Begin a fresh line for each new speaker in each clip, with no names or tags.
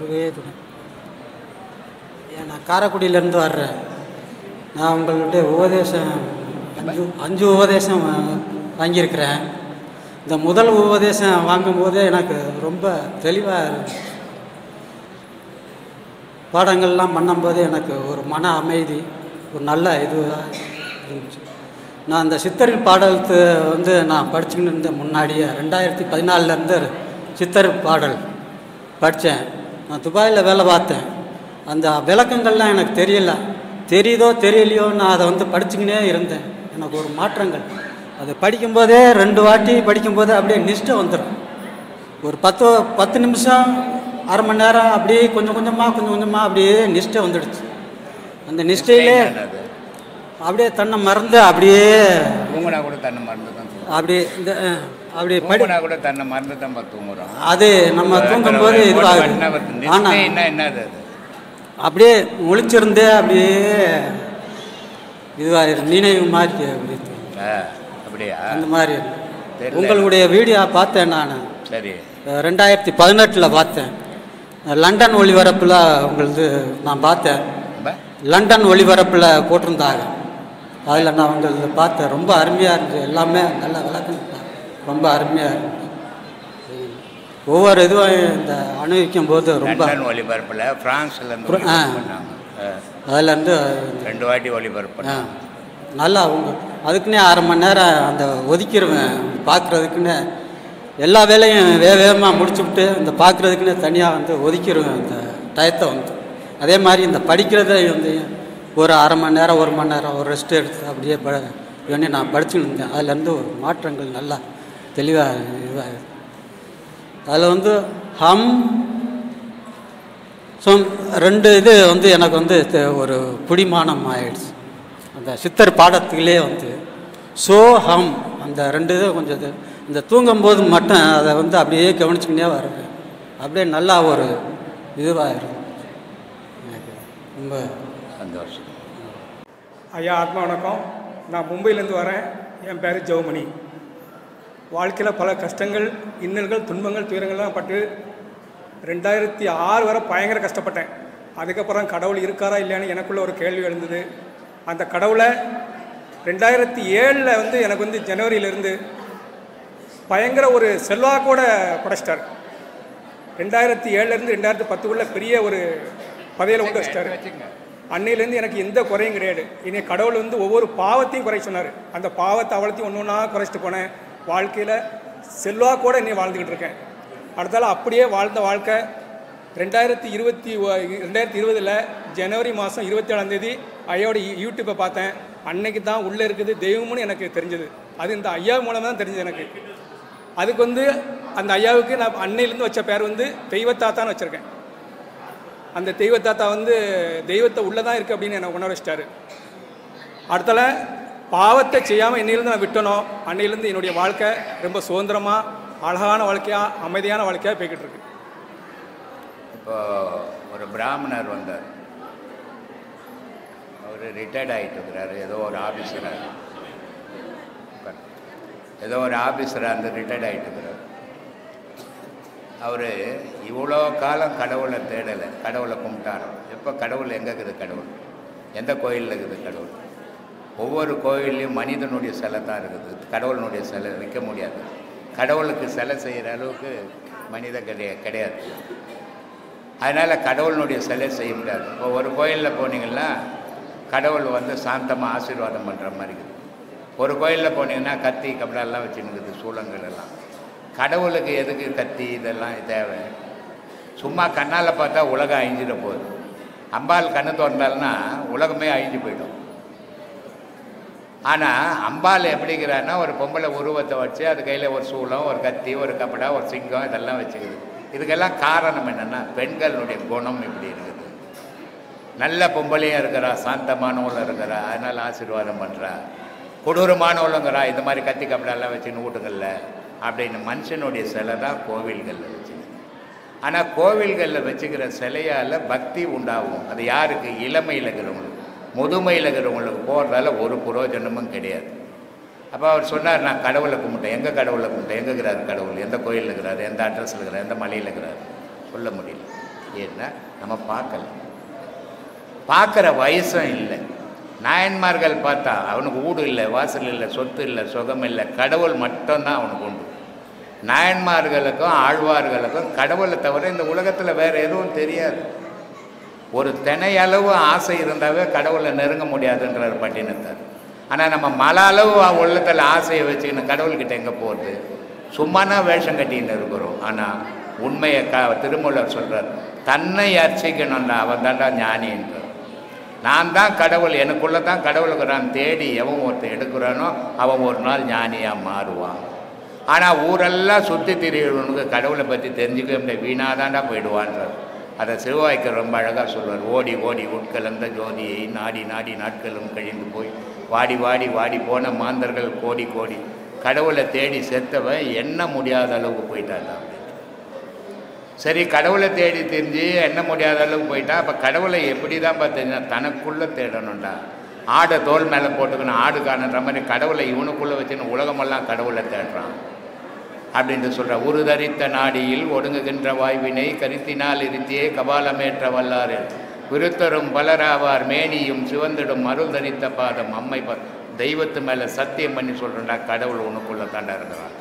குருவே துணை ஏன் நான் காரைக்குடியிலேருந்து வர்றேன் நான் உங்களுடைய உபதேசம் அஞ்சு அஞ்சு உபதேசம் வா- வாங்கியிருக்கிறேன் இந்த முதல் உபதேசம் வாங்கும்போதே எனக்கு ரொம்ப தெளிவாக இருந்துச்சு பாடங்கள்லாம் பண்ணும்போது எனக்கு ஒரு மன அமைதி ஒரு நல்ல இதுவாக இருந்துச்சு நான் அந்த சித்தரில் பாடலுக்கு வந்து நான் படிச்சுக்கிட்டு இருந்த முன்னாடியே ரெண்டாயிரத்தி பதினாலிருந்து சித்தர் பாடல் படித்தேன் நான் துபாயில் வேலை பார்த்தேன் அந்த விளக்கங்கள்லாம் எனக்கு தெரியல தெரியுதோ தெரியலையோ நான் அதை வந்து படிச்சுக்கினே இருந்தேன் எனக்கு ஒரு மாற்றங்கள் அதை படிக்கும்போதே ரெண்டு வாட்டி படிக்கும்போதே அப்படியே நிஷ்டை வந்துடும் ஒரு பத்து பத்து நிமிஷம் அரை மணி நேரம் அப்படியே கொஞ்சம் கொஞ்சமாக கொஞ்சம் கொஞ்சமாக அப்படியே நிஷ்டை வந்துடுச்சு அந்த நிஷ்டையிலே
என்னது
அப்படியே தன்னை மறந்து அப்படியே
தூங்குனா கூட தன்னை மறந்து தான் தூங்குறோம்
அப்படியே இந்த அஹ், அப்படியே படி
தூங்குனா கூட தன்னை மறந்து தான் பா தூங்குறோம்
அது நம்ம தூங்கும்போது இதுவாகுது ஆனால்
என்ன என்னது அது
அப்படியே முழிச்சிருந்தே அப்படியே இதுவாகிடும் நினைவு மாதிரி அப்படி தோணும்.
ஆ, அப்படியா
அந்த மாதிரி இருக்கு.
தெரியல.
உங்களுடைய வீடியோ பார்த்தேன் நான்
சரி
ரெண்டாயிரத்தி பதினெட்டில் பார்த்தேன் லண்டன் ஒளிபரப்பில் உங்களது நான் பார்த்தேன்
ரொம்ப
லண்டன் ஒளிபரப்பில் போட்டிருந்தாங்க அதில் நான் உங்களது பார்த்தேன் ரொம்ப அருமையாக இருந்துச்சு எல்லாமே நல்ல விளக்கம் ரொம்ப அருமையாக இருந்துச்சு ஒவ்வொரு இதுவும் இந்த அனுபவிக்கும் போது ரொம்ப
லண்டன் ஒளிபரப்பில் பிரான்ஸ்ல இருந்து
பிர- ஆ.
ஒளிபரப்பு பண்ணாங்க ஆ,
அதுலேருந்து
ரெண்டு வாட்டி ஒளிபரப்பு
ஆ
பண்ணாங்க
நல்லா அவங்க அதுக்குன்னே அரை மணி நேரம் அந்த ஒதுக்கிடுவேன் பார்க்குறதுக்குன்னு எல்லா வேலையும் வே வேகமாக முடிச்சுவிட்டு இந்த பார்க்குறதுக்குன்னே தனியாக வந்து ஒதுக்கிடுவேன் அந்த டயத்தை வந்து அதே மாதிரி இந்த படிக்கிறதை வந்து ஒரு அரை மணி நேரம் ஒரு மணி நேரம் ஒரு ரெஸ்ட் எடுத்து அப்படியே ப வேண்டி நான் படிச்சுன்னு இருந்தேன் அதுலேருந்து ஒரு மாற்றங்கள் நல்லா தெளிவாக இதுவாக அதில் வந்து ஹம் ஸோ ரெண்டு இது வந்து எனக்கு வந்து தெ- ஒரு பிடிமானம் ஆயிடுச்சு அந்த சித்தர் பாடத்துலேயே வந்து சோ ஹம் அந்த ரெண்டு இது கொஞ்சம் இது இந்த தூங்கும்போது மட்டும் அதை வந்து அப்படியே கவனிச்சுக்கினே வருவேன் அப்படியே நல்லா ஒரு இதுவாக இருக்கும் எனக்கு ரொம்ப
சந்தோஷம்
ஐயா ஆத்மா வணக்கம் நான் மும்பையிலேருந்து வரேன் என் பேர் ஜெவமணி வாழ்க்கையில் பல கஷ்டங்கள் இன்னல்கள் துன்பங்கள் துயரங்கள்லாம் பட்டு ரெண்டாயிரத்தி ஆறு வரை பயங்கர கஷ்டப்பட்டேன் அதுக்கப்புறம் கடவுள் இருக்காரா இல்லையான்னு எனக்குள்ள ஒரு கேள்வி எழுந்தது அந்த கடவுளை ரெண்டாயிரத்தி ஏழில் வந்து எனக்கு வந்து ஜனவரியிலேருந்து பயங்கர ஒரு செல்வாக்கோட படைச்சிட்டார் ரெண்டாயிரத்தி ஏழுலேருந்து ரெண்டாயிரத்தி பத்துக்குள்ள பெரிய ஒரு பதவியில் கொண்டு வச்சிட்டாரு அன்னையிலேருந்து எனக்கு எந்த குறையும் கிடையாது இனி கடவுள் வந்து ஒவ்வொரு பாவத்தையும் குறை சொன்னார் அந்த பாவத்தை அவளத்தையும் ஒன்று ஒன்றா குறைச்சிட்டு போனேன் வாழ்க்கையில் செல்வாக்கோட இன்னும் வாழ்ந்துக்கிட்டு இருக்கேன் அடுத்தால அப்படியே வாழ்ந்த வாழ்க்கை ரெண்டாயிரத்தி இருபத்தி ஒ- ரெண்டாயிரத்தி இருபதில் ஜனவரி மாதம் இருபத்தி ஏழாம் தேதி ஐயாவோட யூ- யூடியூப்பை பார்த்தேன் அன்னைக்கு தான் உள்ளே இருக்குது தெய்வம்னு எனக்கு தெரிஞ்சது அது இந்த ஐயா மூலமாக தான் தெரிஞ்சது எனக்கு அதுக்கு வந்து அந்த ஐயாவுக்கு நான் அன்னையிலேருந்து வச்ச பேர் வந்து தெய்வத்தாத்தான்னு வச்சுருக்கேன் அந்த தெய்வத்தாத்தா வந்து தெய்வத்தை உள்ளே தான் இருக்குது அப்படின்னு என்னை உணர வச்சிட்டாரு அடுத்தால பாவத்தை செய்யாமல் என்னையிலேருந்து நான் விட்டனோ அன்னையிலேருந்து என்னுடைய வாழ்க்கை ரொம்ப சுதந்திரமாக அழகான வாழ்க்கையாக அமைதியான வாழ்க்கையாக போய்கிட்டு இருக்கு
இப்போ ஒரு பிராமணர் வந்தார் அவர் ரிட்டையர்ட் ஆகிட்டு இருக்கிறாரு ஏதோ ஒரு ஆஃபீஸராக ஏதோ ஒரு ஆஃபீஸராக இருந்து ரிட்டையர்ட் ஆகிட்டு இருக்கிறார் அவர் இவ்வளோ காலம் கடவுளை தேடலை கடவுளை கும்பிட்டாரோ எப்போ கடவுள் எங்கே இருக்குது கடவுள் எந்த கோயிலில் இருக்குது கடவுள் ஒவ்வொரு கோயில்லையும் மனிதனுடைய சிலை தான் இருக்குது கடவுளினுடைய சிலை வைக்க முடியாது கடவுளுக்கு சிலை செய்கிற அளவுக்கு மனித கிடையாது கிடையாது அதனால் கடவுளினுடைய சிலை செய்ய முடியாது இப்போ ஒரு கோயிலில் போனீங்கன்னா கடவுள் வந்து சாந்தமாக ஆசீர்வாதம் பண்ணுற மாதிரி இருக்குது ஒரு கோயிலில் போனீங்கன்னா கத்தி கபடெல்லாம் வச்சுருக்குது சூளங்கள் எல்லாம் கடவுளுக்கு எதுக்கு கத்தி இதெல்லாம் தேவை சும்மா கண்ணால் பார்த்தா உலகம் அழிஞ்சிட போகுது அம்பாள் கண்ணு திறந்தால்னா உலகமே அழிஞ்சு போயிடும் ஆனால் அம்பாள் எப்படிங்கிறான்னா ஒரு பொம்பளை உருவத்தை வச்சு அது கையில் ஒரு சூளம் ஒரு கத்தி ஒரு கப்படா ஒரு சிங்கம் இதெல்லாம் வச்சுக்குது இதுக்கெல்லாம் காரணம் என்னென்னா பெண்களுடைய குணம் இப்படி இருக்குது நல்ல பொம்பளையும் இருக்கிறா சாந்தமானவளும் இருக்கிறா அதனால் ஆசீர்வாதம் பண்ணுறா கொடூரமானவளுங்கிறா இந்த மாதிரி கத்தி கப்படெல்லாம் வச்சுன்னு வீட்டுகளில் அப்படின்னு மனுஷனுடைய சிலை தான் கோவில்களில் வச்சுக்குது ஆனால் கோவில்களில் வச்சுக்கிற சிலையால் பக்தி உண்டாகும் அது யாருக்கு இளமையில் இருக்கிறவங்களுக்கு முதுமையில் இருக்கிறவங்களுக்கு போகிறதால ஒரு புரோஜனமும் கிடையாது அப்போ அவர் சொன்னார் நான் கடவுளை கும்பிட்டேன் எங்கே கடவுளை கும்பிட்டேன் எங்கே இருக்கிறார் கடவுள் எந்த கோயிலில் இருக்கிறார் எந்த அட்ரஸில் இருக்கிறார் எந்த மலையில் இருக்கிறார் சொல்ல முடியல ஏன்னா நம்ம பார்க்கல பார்க்குற வயசும் இல்லை நாயன்மார்கள் பார்த்தா அவனுக்கு வீடு இல்லை வாசல் இல்லை சொத்து இல்லை சுகம் இல்லை கடவுள் மட்டும்தான் அவனுக்கு உண்டு நாயன்மார்களுக்கும் ஆழ்வார்களுக்கும் கடவுளை தவிர இந்த உலகத்தில் வேறு எதுவும் தெரியாது ஒரு தினையளவு ஆசை இருந்தாவே கடவுளை நெருங்க முடியாதுன்றார் பட்டினத்தார் ஆனால் நம்ம மல அளவு உள்ளத்தில் ஆசையை வச்சுக்கின்னு கடவுள்கிட்ட எங்கே போகிறது சும்மானா வேஷம் கட்டின்னு இருக்கிறோம் ஆனால் உண்மையை க திருமூலர் சொல்கிறார் தன்னை அர்ச்சிக்கணும்டா அவன் தாண்டா ஞானின்றார் நான் தான் கடவுள் எனக்குள்ளே தான் கடவுளுக்குறான் தேடி எவன் ஒருத்தன் எடுக்கிறானோ அவன் ஒரு நாள் ஞானியாக மாறுவான் ஆனால் ஊரெல்லாம் சுற்றி திரிகிறவனுக்கு கடவுளை பற்றி தெரிஞ்சுக்க முடியாது வீணாதாண்டா போயிடுவான்றார் அதை சிவவாய்க்கு ரொம்ப அழகாக சொல்வார் ஓடி ஓடி உட்கலந்த ஜோதியை நாடி நாடி நாட்களும் கழிந்து போய் வாடி வாடி வாடி போன மாந்தர்கள் கோடி கோடி கடவுளை தேடி செத்தவன் எண்ண முடியாத அளவுக்கு போயிட்டான் அப்படின்னு சரி கடவுளை தேடி தெரிஞ்சு எண்ண முடியாத அளவுக்கு போயிட்டா அப்போ கடவுளை எப்படி தான் பார்த்தீங்கன்னா தனக்குள்ளே தேடணும்டா ஆடை தோல் மேலே போட்டுக்கணும் ஆடு காணுன்ற மாதிரி கடவுளை இவனுக்குள்ளே வச்சுன்னு உலகமெல்லாம் கடவுளை தேடுறான் அப்படின்ட்டு சொல்கிற உரு தரித்த நாடியில் ஒடுங்குகின்ற வாய்வினை கருத்தினால் இருத்தியே கபாலமேற்ற வல்லாறு விருத்தரும் பலராவார் மேனியும் சிவந்திடும் அருள் தரித்த பாதம் அம்மை பா தெய்வத்து மேலே சத்தியம் பண்ணி சொல்கிறேன்டா கடவுள் உனக்குள்ளே தாண்டா இருக்கிறான்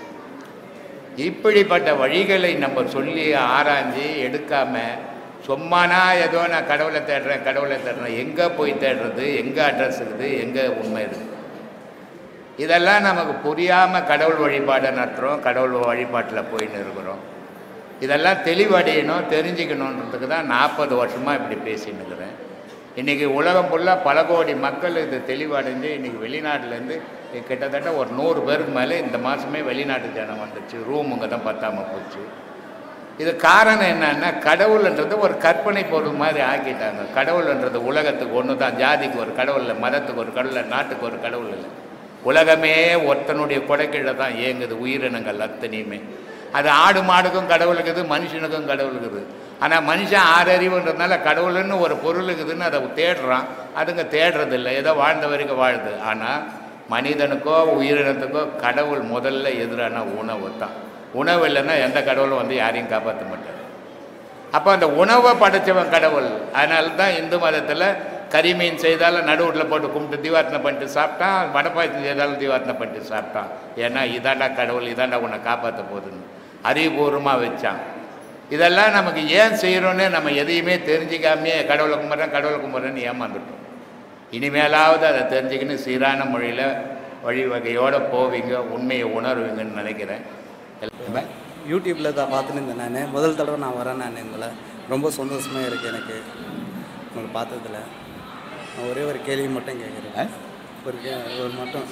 இப்படிப்பட்ட வழிகளை நம்ம சொல்லி ஆராய்ஞ்சு எடுக்காம சும்மானா ஏதோ நான் கடவுளை தேடுறேன் கடவுளை தேடுறேன் எங்கே போய் தேடுறது எங்கே அட்ரஸ் இருக்குது எங்கே உண்மை இருக்குது இதெல்லாம் நமக்கு புரியாமல் கடவுள் வழிபாடை நடத்துகிறோம் கடவுள் வழிபாட்டில் போயின்னு இருக்கிறோம் இதெல்லாம் தெளிவடையணும் தெரிஞ்சுக்கணுன்றதுக்கு தான் நாற்பது வருஷமாக இப்படி பேசின்னு இருக்கிறேன் இன்றைக்கி உலகம் ஃபுல்லாக பல கோடி மக்கள் இது தெளிவடைஞ்சு இன்றைக்கி வெளிநாட்டிலேருந்து கிட்டத்தட்ட ஒரு நூறு பேருக்கு மேலே இந்த மாதமே வெளிநாட்டு ஜனம் வந்துச்சு ரூமுங்க தான் பத்தாமல் போச்சு இது காரணம் என்னன்னா கடவுள்ன்றது ஒரு கற்பனை பொருள் மாதிரி ஆக்கிட்டாங்க கடவுள்ன்றது உலகத்துக்கு ஒன்று தான் ஜாதிக்கு ஒரு கடவுள் இல்லை மதத்துக்கு ஒரு கடவுள் இல்லை நாட்டுக்கு ஒரு கடவுள் இல்லை உலகமே ஒருத்தனுடைய கொடைக்கீழ தான் இயங்குது உயிரினங்கள் அத்தனையுமே அது ஆடு மாடுக்கும் கடவுள் இருக்குது மனுஷனுக்கும் கடவுள் இருக்குது ஆனால் மனுஷன் ஆறறிவுன்றதுனால கடவுள்னு ஒரு பொருள் இருக்குதுன்னு அதை தேடுறான் அதுங்க தேடுறதில்லை ஏதோ வாழ்ந்த வரைக்கும் வாழுது ஆனால் மனிதனுக்கோ உயிரினத்துக்கோ கடவுள் முதல்ல எதிரான உணவு தான் உணவு இல்லைன்னா எந்த கடவுளும் வந்து யாரையும் காப்பாற்ற மாட்டார் அப்போ அந்த உணவை படைச்சவன் கடவுள் அதனால தான் இந்து மதத்தில் கரிமீன் செய்தாலும் நடுவுட்டில் போட்டு கும்பிட்டு தீவார்த்தனை பண்ணிட்டு சாப்பிட்டான் வடப்பாயத்தம் செய்தாலும் தீவார்த்தனை பண்ணிட்டு சாப்பிட்டான் ஏன்னா இதாண்டா கடவுள் இதாண்டா உன்னை காப்பாற்ற போகுதுன்னு அறிவுபூர்வமாக வச்சான் இதெல்லாம் நமக்கு ஏன் செய்கிறோன்னு நம்ம எதையுமே தெரிஞ்சிக்காமையே கடவுளை கும்பிட்றேன் கடவுளை கும்பிட்றேன்னு ஏமாந்துட்டோம் இனிமேலாவது அதை தெரிஞ்சுக்கின்னு சீரான மொழியில் வழிவகையோடு போவீங்க உண்மையை உணர்வீங்கன்னு நினைக்கிறேன் எல்லாம்
யூடியூப்பில் தான் பார்த்துன்னு இருந்தேன் நான் முதல் தடவை நான் வரேன் நான் உங்களை ரொம்ப சந்தோஷமாக இருக்குது எனக்கு உங்களை பார்த்ததுல நான் ஒரே ஒரு கேள்வி மட்டும் கேட்குறேன்
ஆ?
ஒரு கே ஒரு மட்டும்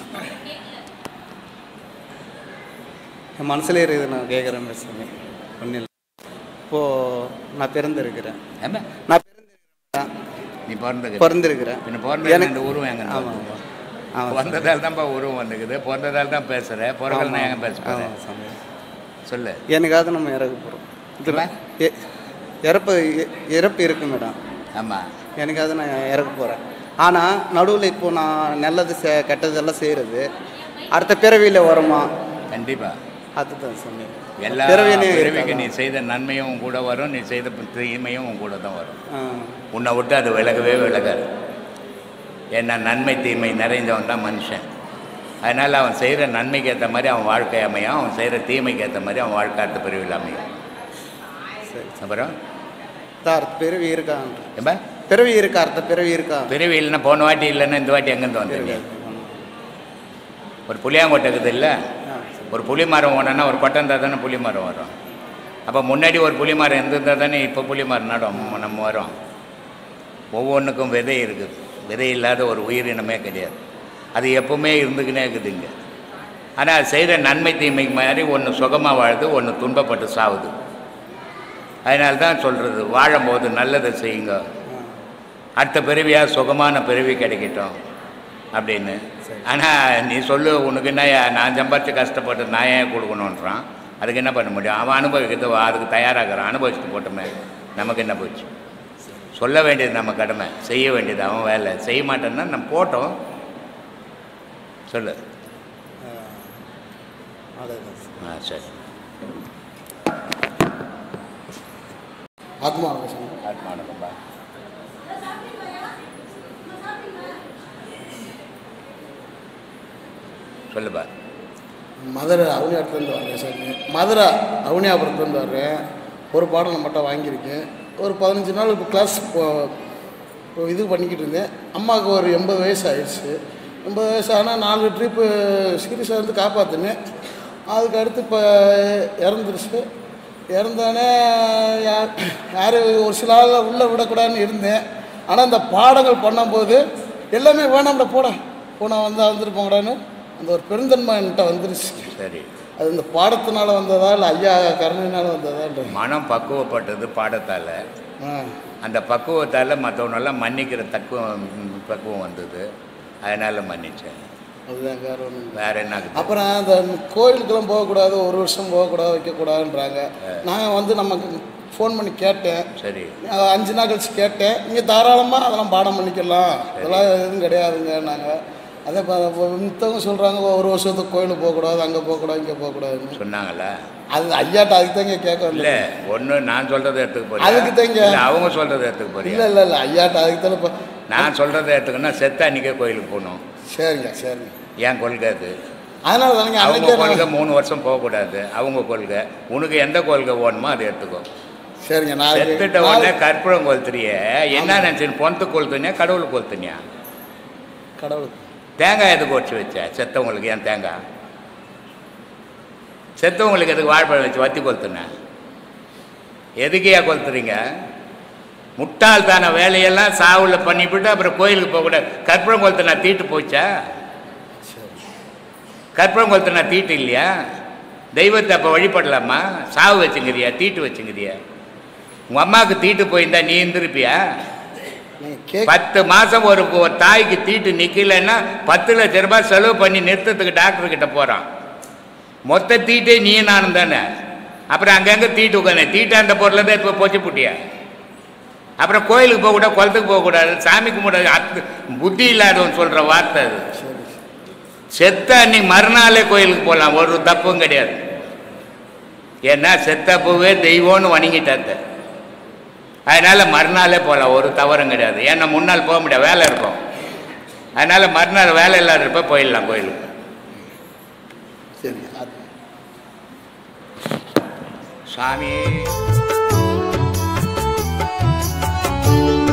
என் மனசுல இருக்குது நான் கேட்குறேன் பேசுகிறேன் ஒன்றும் இல்லை இப்போது நான் பிறந்திருக்கிறேன்
ஏம்மா,
நான் பிறந்திருக்கிறேன்
நீ பிறந்தது
பிறந்திருக்கிறேன்
பின்ன பிறந்த
எனக்கு-
ரெண்டு உருவம் எங்க
ஆமாம் ஆமாம் ஆமாம்
பிறந்ததால் தான்ப்பா உருவம் வந்துக்குது பிறந்ததால் தான் பேசுகிறேன் பிறகு நான் எங்க பேச போகிறேன்
ஆமாம் சாமி
சொல்லு
எனக்காக நம்ம இறக்க போகிறோம்
இதுல?
இறப்பு இ- இறப்பு இருக்கு மேடம்
ஆமாம்
எனக்காக நான் இறக்க போகிறேன் ஆனால் நடுவில் இப்போ நான் நல்லது செ கெட்டதெல்லாம் செய்கிறது அடுத்த பிறவியில் வருமா
கண்டிப்பாக
அதுதான் சாமி
எல்லா
பிறவியிலையும்
பிறவிக்கு நீ
இருக்காதா?
செய்த நன்மையும் உன் கூட வரும் நீ செய்த தீமையும் உன் கூட தான் வரும்
ஆ,
உன்னை விட்டு அது விலகவே விலகாது ஏன்னா நன்மை தீமை நிறைந்தவன் தான் மனுஷன் அதனால் அவன் செய்கிற நன்மைக்கு ஏற்ற மாதிரி அவன் வாழ்க்கை அமையும் அவன் செய்கிற தீமைக்கு ஏற்ற மாதிரி அவன் வாழ்க்கை அடுத்த பிரிவில் அமையும்
சரி
அப்புறம்
தான் அடுத்த பிறவி இருக்கா
ஏம்பா
பிறவி இருக்கா அடுத்த பிறவி இருக்கா
பிறவி இல்லைன்னா போன வாட்டி இல்லைன்னா இந்த வாட்டி எங்கேருந்து வந்தீங்க ஒரு புளியாங்கொட்டை இருக்குது இல்லை
ஆ,
ஒரு புளி மரம் ஓடனா ஒரு கொட்டை இருந்தால் தானே புளி மரம் வரும் அப்போ முன்னாடி ஒரு புளி மரம் இருந்திருந்தால் தானே இப்போ புளி மரம் நடும் நம்ம வரோம் ஒவ்வொன்றுக்கும் விதை இருக்குது விதை இல்லாத ஒரு உயிரினமே கிடையாது அது எப்பவுமே இருந்துக்கினே இருக்குது இங்கே ஆனால் செய்கிற நன்மை தீமைக்கு மாதிரி ஒன்று சுகமாக வாழுது ஒன்று துன்பப்பட்டு சாவுது அதனால தான் சொல்கிறது வாழும்போது நல்லதை செய்யுங்க அடுத்த பிறவியாக சுகமான பிறவி கிடைக்கட்டும் அப்படின்னு ஆனால் நீ சொல்லு உனக்கு என்ன நான் சம்பாரிச்சு கஷ்டப்பட்டு நான் ஏன் கொடுக்கணுன்றான் அதுக்கு என்ன பண்ண முடியும் அவன் அனுபவிக்கிறது அதுக்கு தயாராகிறான் அனுபவிச்சுட்டு போட்டோமே நமக்கு என்ன போச்சு சொல்ல வேண்டியது நம்ம கடமை செய்ய வேண்டியது அவன் வேலை செய்ய மாட்டேன்னா நம்ம போட்டோம் சொல்லு
ஆ, அவ்வளவுதான் சார்.
ஆ சரி
ஆத்மா வணக்கம் சாமி
ஆத்மா வணக்கம்பா சொல்லுப்பா
மதுரை அவனியாபுரத்துலேருந்து வரேன் சாமி மதுரை அவனியாபுரத்துலேருந்து வர்றேன் ஒரு பாடம் நம்மகிட்ட வாங்கியிருக்கேன் ஒரு பதினஞ்சு நாள் இப்போ கிளாஸ் இப்போ இது பண்ணிக்கிட்டு இருந்தேன் அம்மாவுக்கு ஒரு எண்பது வயசு ஆயிடுச்சு எண்பது வயசு ஆனால் நாலு ட்ரிப்பு சீரியஸாக இருந்து காப்பாற்றினேன் அதுக்கு அடுத்து இப்போ இறந்துருச்சு இறந்தானே யார் யார் ஒரு சில ஆள் உள்ளே விடக்கூடாதுன்னு இருந்தேன் ஆனால் இந்த பாடங்கள் பண்ணும்போது எல்லாமே வேணாம்டா போட போனா வந்தால் வந்துட்டு போங்கடான்னு அந்த ஒரு பெருந்தன்மை என்கிட்ட வந்துருச்சு
சரி
அது இந்த பாடத்தினால வந்ததா இல்லை ஐயா கருணையினால வந்ததா
மனம் பக்குவப்பட்டது பாடத்தால்
ஆ
அந்த பக்குவத்தால் மற்றவனெல்லாம் மன்னிக்கிற தக்குவம் பக்குவம் வந்தது அதனால் மன்னிச்சேன்
அதுதான் வேற ஒன்றும்
வேற என்ன இருக்குது?
அப்புறம் அந்த கோயிலுக்கெல்லாம் போகக்கூடாது ஒரு வருஷம் போகக்கூடாது வைக்கக்கூடாதுன்றாங்க நான் வந்து நமக்கு ஃபோன் பண்ணி கேட்டேன்
சரி
அஹ் அஞ்சு நாள் கழிச்சு கேட்டேன் நீங்கள் தாராளமாக அதெல்லாம் பாடம் பண்ணிக்கலாம் அதெல்லாம் எதுவும் கிடையாதுங்க நாங்கள் அதே இப்போ மித்தவங்க சொல்கிறாங்க ஒரு வருஷத்துக்கு கோயிலுக்கு போகக்கூடாது அங்கே போகக்கூடாது இங்கே போகக்கூடாதுன்னு
சொன்னாங்களா
அது ஐயாட்ட அதுக்கு தாங்க கேட்க
இல்லை
வரல
ஒன்று நான் சொல்கிறத எடுத்துக்க போறீங்க
அதுக்கு தாங்க.
இல்ல, அவங்க சொல்கிறத எடுத்துக்க போறீங்க
இல்லை இல்லை இல்லை ஐயாட்ட அதுக்கு தானே இப்போ
நான் சொல்கிறத எடுத்துக்கன்னா செத்த அன்றைக்கே கோயிலுக்கு போகணும்
சரிங்க சரிங்க
என் கொள்கை அது
அதனால தானங்க
அவங்க
அன்னைக்கே
கொள்கை
நான்
மூணு வருஷம் போகக்கூடாது அவங்க கொள்கை உனக்கு எந்த கொள்கை வேணுமோ அதை எடுத்துக்கோ
சரிங்க நான் அதுக்கு-
செத்துட்ட உடனே
நாளை-
கற்பூரம் கொளுத்துறிய என்ன நினச்சின்னு பொணத்து கொளுத்துனியா கடவுளுக்கு கொளுத்துனியா
கடவுளுக்கு
தேங்காய் எதுக்கு உடச்சி வச்ச செத்தவங்களுக்கு ஏன் தேங்காய் செத்தவங்களுக்கு எதுக்கு வாழைப்பழம் வச்சு வத்தி கொளுத்துன எதுக்கையா கொளுத்துறீங்க முட்டாள்தான வேலையெல்லாம் சாவுல பண்ணிவிட்டு அப்புறம் கோயிலுக்கு போகக்கூடாது கற்பூரம் கொளுத்துனா தீட்டு போச்சா கற்பூரம் கொளுத்துனா தீட்டு இல்லையா தெய்வத்தை அப்போ வழிபடலாமா சாவு வச்சுங்கிறியா தீட்டு வச்சுங்கிறியா உங்கள் அம்மாவுக்கு தீட்டு போயிருந்தா நீ இருந்திருப்பியா
நீங்கள் கேக்
பத்து மாசம் ஒரு ஒரு தாய்க்கு தீட்டு நிக்கலைன்னா பத்து லட்ச ரூபாய் செலவு பண்ணி நிறுத்தத்துக்கு டாக்டர் கிட்ட போறான் மொத்த தீட்டே நீ நானும் தானே அப்புறம் அங்கங்க தீட்டு உட்காந்து தீட்டாண்ட பொருளை தான் இப்போ போச்சு புட்டியா அப்புறம் கோயிலுக்கு போகக்கூடாது குளத்துக்கு போகக்கூடாது சாமி கும்பிடாது அத்து புத்தி இல்லாதவன் சொல்ற வார்த்தை அது
சரி
செத்த அன்னைக்கு மறுநாளே கோயிலுக்கு போகலாம் ஒரு தப்பும் கிடையாது ஏன்னா செத்த பூவே தெய்வம்னு வணங்கிட்டாத்த அதனால மறுநாளே போகலாம் ஒரு தவறும் கிடையாது ஏன்னா முன்னாள் போக முடியாது வேலை இருக்கும் அதனால மறுநாள் வேலை இல்லாதப்ப போயிடலாம் கோயிலுக்கு
சரிங்க அது
சாமி